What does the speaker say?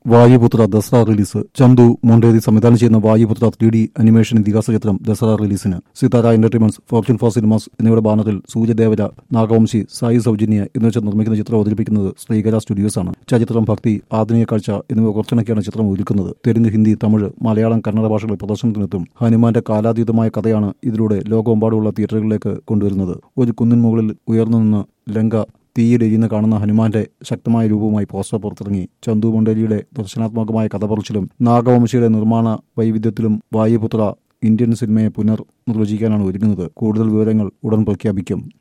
വായുപുത്ര Dasara release Chandu Mondeti സംവിധാനം ചെയ്യുന്ന വായുപുത്ര three D animation ഇതിഹാസ ചിത്രം ദസറ റിലീസിന് Sithara entertainments Fortune Four cinemas എന്നിവയുടെ ബാനറിൽ സൂര്യദേവര നാഗവംശി സായി സൗജന്യ എന്നിവർ ചേർന്ന് നിർമ്മിക്കുന്ന ചിത്രം അവതരിപ്പിക്കുന്നത് ശ്രീകര സ്റ്റുഡിയോസ് ആണ് ചരിത്രം ഭക്തി ആധുനിക കാഴ്ച എന്നിവ കുറച്ചിണക്കിയാണ് ചിത്രം ഒരുക്കുന്നത് തെലുങ്ക് ഹിന്ദി തമിഴ് മലയാളം കന്നഡ ഭാഷകളിൽ പ്രദർശനത്തിനെത്തും ഹനുമാന്റെ കാലാതീതമായ കഥയാണ് ഇതിലൂടെ ലോകമെമ്പാടുമുള്ള തിയേറ്ററുകളിലേക്ക് കൊണ്ടുവരുന്നത് ഒരു കുന്നിൻ മുകളിൽ ഉയർന്നു നിന്ന് ലങ്ക തീയിലെരിയുന്ന കാണുന്ന ഹനുമാന്റെ ശക്തമായ രൂപവുമായി പോസ്റ്റർ പുറത്തിറങ്ങി ചന്തു മുണ്ടേരിയുടെ ദർശനാത്മകമായ കഥ പറച്ചിലും നാഗവംശിയുടെ നിർമ്മാണ വൈവിധ്യത്തിലും വായുപുത്ര ഇന്ത്യൻ സിനിമയെ പുനർ നിർവചിക്കാനാണ് ഒരുങ്ങുന്നത് കൂടുതൽ വിവരങ്ങൾ ഉടൻ പ്രഖ്യാപിക്കും